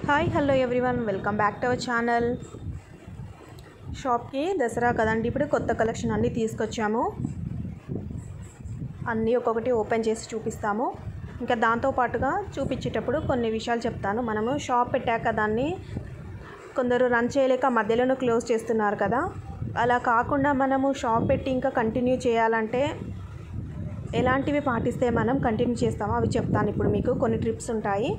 hi hello everyone welcome back to our channel షాప్కి దసరా కదండి ఇప్పుడు కొత్త కలెక్షన్ అన్నీ తీసుకొచ్చాము అన్నీ ఒక్కొక్కటి ఓపెన్ చేసి చూపిస్తాము ఇంకా దాంతో పాటుగా చూపించేటప్పుడు కొన్ని విషయాలు చెప్తాను మనము షాప్ పెట్టాక దాన్ని కొందరు రన్ చేయలేక మధ్యలోనే క్లోజ్ చేస్తున్నారు కదా అలా కాకుండా మనము షాప్ పెట్టి ఇంకా కంటిన్యూ చేయాలంటే ఎలాంటివి పాటిస్తే మనం కంటిన్యూ చేస్తామో అవి చెప్తాను ఇప్పుడు మీకు కొన్ని ట్రిప్స్ ఉంటాయి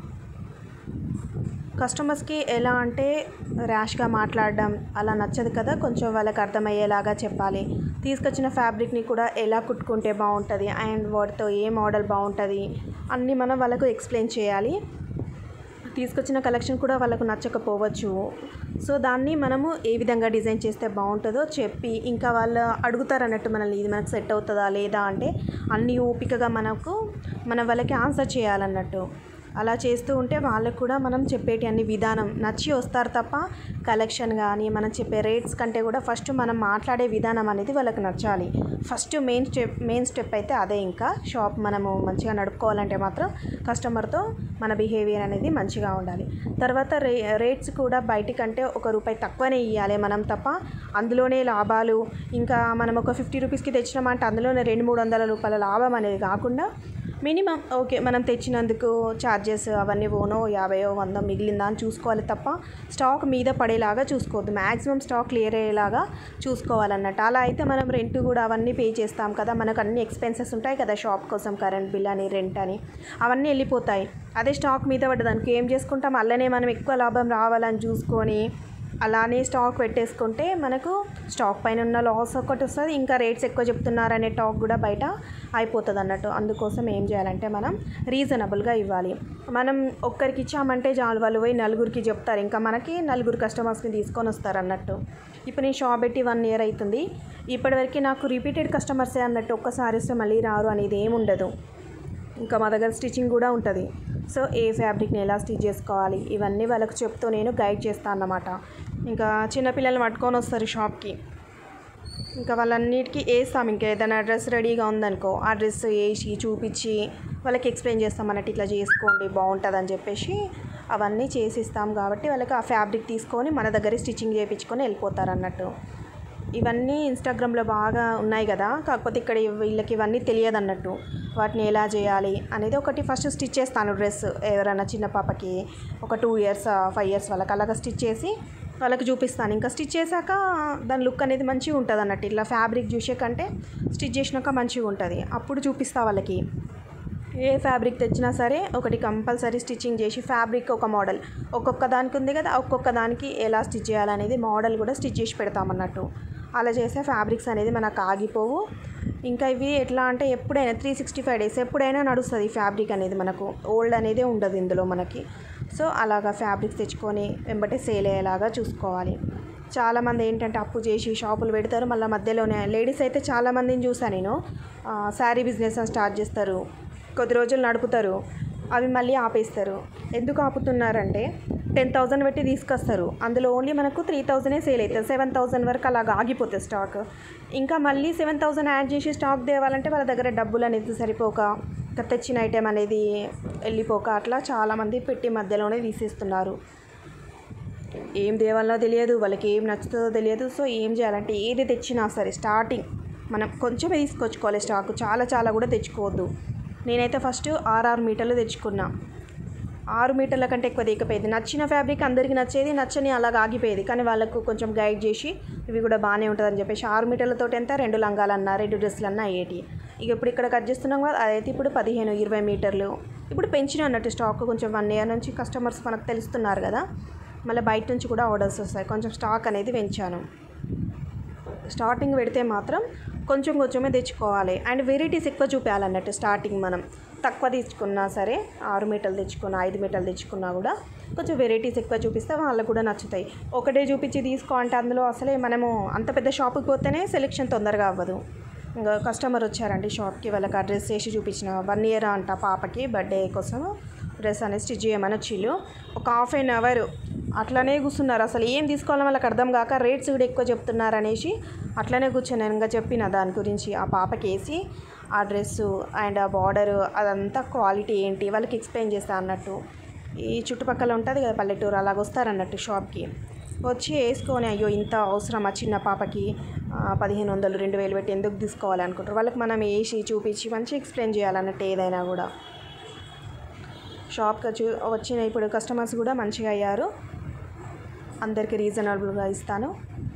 కస్టమర్స్కి ఎలా అంటే ర్యాష్గా మాట్లాడడం అలా నచ్చదు కదా కొంచెం వాళ్ళకి అర్థమయ్యేలాగా చెప్పాలి తీసుకొచ్చిన ఫ్యాబ్రిక్ని కూడా ఎలా కుట్టుకుంటే బాగుంటుంది అండ్ వాటితో ఏ మోడల్ బాగుంటుంది అన్నీ మనం వాళ్ళకు ఎక్స్ప్లెయిన్ చేయాలి తీసుకొచ్చిన కలెక్షన్ కూడా వాళ్ళకు నచ్చకపోవచ్చు సో దాన్ని మనము ఏ విధంగా డిజైన్ చేస్తే బాగుంటుందో చెప్పి ఇంకా వాళ్ళు అడుగుతారు అన్నట్టు మనల్ని ఇది మనకు సెట్ అవుతుందా లేదా అంటే అన్నీ ఓపికగా మనకు మనం వాళ్ళకి ఆన్సర్ చేయాలన్నట్టు అలా చేస్తూ ఉంటే వాళ్ళకు కూడా మనం చెప్పేటి అన్ని విధానం నచ్చి వస్తారు తప్ప కలెక్షన్ కానీ మనం చెప్పే రేట్స్ కంటే కూడా ఫస్ట్ మనం మాట్లాడే విధానం అనేది వాళ్ళకి నచ్చాలి first main step main step అయితే అదే ఇంకా షాప్ మనము మంచిగా నడుపుకోవాలంటే మాత్రం కస్టమర్తో మన బిహేవియర్ అనేది మంచిగా ఉండాలి తర్వాత రే రేట్స్ కూడా బయటికంటే ఒక రూపాయి తక్కువనే ఇవ్వాలి మనం తప్ప అందులోనే లాభాలు ఇంకా మనం ఒక ఫిఫ్టీ రూపీస్కి తెచ్చినామంటే అందులోనే రెండు మూడు వందల రూపాయల లాభం అనేది కాకుండా మినిమం ఓకే మనం తెచ్చినందుకు ఛార్జెస్ అవన్నీ ఓనో యాభైయో వంద మిగిలిందా అని చూసుకోవాలి తప్ప స్టాక్ మీద పడేలాగా చూసుకోవద్దు మ్యాక్సిమం స్టాక్ క్లియర్ అయ్యేలాగా చూసుకోవాలన్నట్టు అలా అయితే మనం రెంట్ కూడా అవన్నీ పే చేస్తాం కదా మనకు అన్ని ఎక్స్పెన్సెస్ ఉంటాయి కదా షాప్ కోసం కరెంట్ బిల్ అని రెంట్ అని అవన్నీ వెళ్ళిపోతాయి అదే స్టాక్ మీద పడ్డదానికి ఏం చేసుకుంటాం అలానే మనం ఎక్కువ లాభం రావాలని చూసుకొని అలానే స్టాక్ పెట్టేసుకుంటే మనకు స్టాక్ పైన ఉన్న లాస్ ఒకటి వస్తుంది ఇంకా రేట్స్ ఎక్కువ చెప్తున్నారనే టాక్ కూడా బయట అయిపోతుంది అన్నట్టు అందుకోసం ఏం చేయాలంటే మనం రీజనబుల్గా ఇవ్వాలి మనం ఒక్కరికి ఇచ్చామంటే చాలు వాళ్ళు పోయి నలుగురికి చెప్తారు ఇంకా మనకి నలుగురు కస్టమర్స్ని తీసుకొని వస్తారు అన్నట్టు ఇప్పుడు నేను షాప్ పెట్టి వన్ ఇయర్ అవుతుంది ఇప్పటివరకు నాకు రిపీటెడ్ కస్టమర్సే అన్నట్టు ఒక్కసారి వస్తే మళ్ళీ రారు అనేది ఏమి ఉండదు ఇంకా మా దగ్గర స్టిచ్చింగ్ కూడా ఉంటుంది సో ఏ ఫ్యాబ్రిక్ని ఎలా స్టిచ్ చేసుకోవాలి ఇవన్నీ వాళ్ళకి చెప్తూ నేను గైడ్ చేస్తాను అన్నమాట ఇంకా చిన్నపిల్లల్ని పట్టుకొని వస్తారు షాప్కి ఇంకా వాళ్ళన్నిటికీ వేస్తాం ఇంకా ఏదైనా డ్రెస్ రెడీగా ఉందనుకో ఆ డ్రెస్ వేసి చూపించి వాళ్ళకి ఎక్స్ప్లెయిన్ చేస్తాం అన్నట్టు ఇట్లా చేసుకోండి బాగుంటుంది అని చెప్పేసి అవన్నీ చేసిస్తాం కాబట్టి వాళ్ళకి ఆ ఫ్యాబ్రిక్ తీసుకొని మన దగ్గర స్టిచ్చింగ్ చేయించుకొని వెళ్ళిపోతారు అన్నట్టు ఇవన్నీ ఇన్స్టాగ్రామ్లో బాగా ఉన్నాయి కదా కాకపోతే ఇక్కడ వీళ్ళకి ఇవన్నీ తెలియదు అన్నట్టు వాటిని ఎలా చేయాలి అనేది ఒకటి ఫస్ట్ స్టిచ్ చేస్తాను డ్రెస్ ఎవరైనా చిన్న పాపకి ఒక టూ ఇయర్స్ ఫైవ్ ఇయర్స్ వాళ్ళకి అలాగా స్టిచ్ చేసి వాళ్ళకి చూపిస్తాను ఇంకా స్టిచ్ చేశాక దాని లుక్ అనేది మంచిగా ఉంటుంది అన్నట్టు ఇట్లా ఫ్యాబ్రిక్ చూసే కంటే స్టిచ్ చేసినాక మంచిగా ఉంటుంది అప్పుడు చూపిస్తా వాళ్ళకి ఏ ఫ్యాబ్రిక్ తెచ్చినా సరే ఒకటి కంపల్సరీ స్టిచ్చింగ్ చేసి ఫ్యాబ్రిక్ ఒక మోడల్ ఒక్కొక్క దానికి ఉంది కదా ఒక్కొక్క దానికి ఎలా స్టిచ్ చేయాలనేది మోడల్ కూడా స్టిచ్ చేసి పెడతామన్నట్టు అలా చేసే ఫ్యాబ్రిక్స్ అనేది మనకు ఆగిపోవు ఇంకా ఇవి ఎట్లా అంటే ఎప్పుడైనా త్రీ సిక్స్టీ ఫైవ్ డేస్ ఎప్పుడైనా నడుస్తుంది ఫ్యాబ్రిక్ అనేది మనకు ఓల్డ్ అనేది ఉండదు ఇందులో మనకి సో అలాగా ఫ్యాబ్రిక్స్ తెచ్చుకొని వెంబటే సేల్ అయ్యేలాగా చూసుకోవాలి చాలామంది ఏంటంటే అప్పు చేసి షాపులు పెడతారు మళ్ళీ మధ్యలోనే లేడీస్ అయితే చాలామందిని చూసాను నేను శారీ బిజినెస్ అని స్టార్ట్ చేస్తారు కొద్ది రోజులు నడుపుతారు అవి మళ్ళీ ఆపేస్తారు ఎందుకు ఆపుతున్నారంటే టెన్ థౌజండ్ పెట్టి తీసుకొస్తారు అందులో ఓన్లీ మనకు త్రీ థౌజండే సేల్ అవుతుంది సెవెన్ థౌజండ్ వరకు అలాగ ఆగిపోతుంది స్టాక్ ఇంకా మళ్ళీ సెవెన్ థౌజండ్ యాడ్ చేసి స్టాక్ తేవాలంటే వాళ్ళ దగ్గర డబ్బులు అనేది సరిపోక ఇంకా తెచ్చిన ఐటెం అనేది వెళ్ళిపోక అట్లా చాలామంది పెట్టి మధ్యలోనే తీసేస్తున్నారు ఏం తేవాలో తెలియదు వాళ్ళకి ఏం నచ్చుతుందో తెలియదు సో ఏం చేయాలంటే ఏది తెచ్చినా సరే స్టార్టింగ్ మనం కొంచెమే తీసుకొచ్చుకోవాలి స్టాక్ చాలా చాలా కూడా తెచ్చుకోవద్దు నేనైతే ఫస్ట్ ఆర్ఆర్ మీటర్లు తెచ్చుకున్నా ఆరు మీటర్ల కంటే ఎక్కువ దిగపోయేది నచ్చిన ఫ్యాబ్రిక్ అందరికీ నచ్చేది నచ్చని అలాగ ఆగిపోయేది కానీ వాళ్ళకు కొంచెం గైడ్ చేసి ఇవి కూడా బాగానే ఉంటుందని చెప్పేసి ఆరు మీటర్లతో ఎంత రెండు లంగాలు అన్నా రెండు డ్రెస్సులు అన్నా అయ్యేటి ఇక ఇప్పుడు ఇక్కడ కట్ చేస్తున్నాం కదా అదైతే ఇప్పుడు పదిహేను ఇరవై మీటర్లు ఇప్పుడు పెంచిన అన్నట్టు స్టాక్ కొంచెం వన్ ఇయర్ నుంచి కస్టమర్స్ మనకు తెలుస్తున్నారు కదా మళ్ళీ బయట నుంచి కూడా ఆర్డర్స్ వస్తాయి కొంచెం స్టాక్ అనేది పెంచాను స్టార్టింగ్ పెడితే మాత్రం కొంచెం కొంచెమే తెచ్చుకోవాలి అండ్ వెరైటీస్ ఎక్కువ చూపించాలన్నట్టు స్టార్టింగ్ మనం తక్కువ తీసుకున్నా సరే ఆరు మీటర్లు తెచ్చుకున్నా ఐదు మీటర్లు తెచ్చుకున్నా కూడా కొంచెం వెరైటీస్ ఎక్కువ చూపిస్తే వాళ్ళకు కూడా నచ్చుతాయి ఒకటే చూపించి తీసుకో అంటే అందులో అసలే మనము అంత పెద్ద షాప్కి పోతేనే సెలెక్షన్ తొందరగా అవ్వదు ఇంకా కస్టమర్ వచ్చారండి షాప్కి వాళ్ళకి ఆ డ్రెస్ వేసి చూపించిన వన్ ఇయర్ అంట పాపకి బర్త్డే కోసం డ్రెస్ అనేది స్టిచ్ చేయమని వచ్చిళ్ళు ఒక హాఫ్ అన్ అవర్ అట్లనే కూర్చున్నారు అసలు ఏం తీసుకోవాలో వాళ్ళకి అర్థం కాక రేట్స్ కూడా ఎక్కువ చెప్తున్నారు అనేసి అట్లనే కూర్చొని ఇంకా చెప్పిన దాని గురించి ఆ పాపకి వేసి ఆ డ్రెస్సు అండ్ ఆ బార్డర్ అదంతా క్వాలిటీ ఏంటి వాళ్ళకి ఎక్స్ప్లెయిన్ చేస్తా అన్నట్టు ఈ చుట్టుపక్కల ఉంటుంది కదా పల్లెటూరు అలాగ వస్తారన్నట్టు షాప్కి వచ్చి వేసుకొని అయ్యో ఇంత అవసరమా చిన్న పాపకి ఆ, పదిహేను వందలు రెండు వేలు పెట్టి ఎందుకు తీసుకోవాలి అనుకుంటారు వాళ్ళకి మనం వేసి చూపించి మంచిగా ఎక్స్ప్లెయిన్ చేయాలన్నట్టు ఏదైనా కూడా షాప్కి వచ్చి వచ్చిన ఇప్పుడు కస్టమర్స్ కూడా మంచిగా అయ్యారు అందరికీ రీజనబుల్గా ఇస్తాను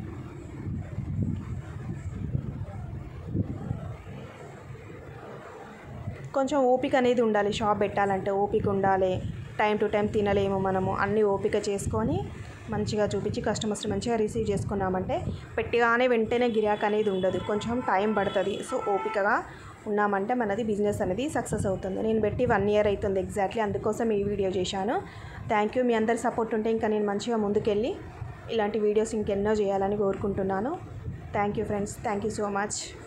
కొంచెం ఓపిక అనేది ఉండాలి షాప్ పెట్టాలంటే ఓపిక ఉండాలి టైం టు టైం తినలేము మనము అన్నీ ఓపిక చేసుకొని మంచిగా చూపించి కస్టమర్స్ మంచిగా రిసీవ్ చేసుకున్నామంటే పెట్టిగానే వెంటనే గిరాక్ అనేది ఉండదు కొంచెం టైం పడుతుంది సో ఓపికగా ఉన్నామంటే మనది బిజినెస్ అనేది సక్సెస్ అవుతుంది నేను పెట్టి వన్ ఇయర్ అవుతుంది ఎగ్జాక్ట్లీ అందుకోసం ఈ వీడియో చేశాను థ్యాంక్ యూ మీ అందరి సపోర్ట్ ఉంటే ఇంకా నేను మంచిగా ముందుకెళ్ళి ఇలాంటి వీడియోస్ ఇంకెన్నో చేయాలని కోరుకుంటున్నాను thank you friends thank you so much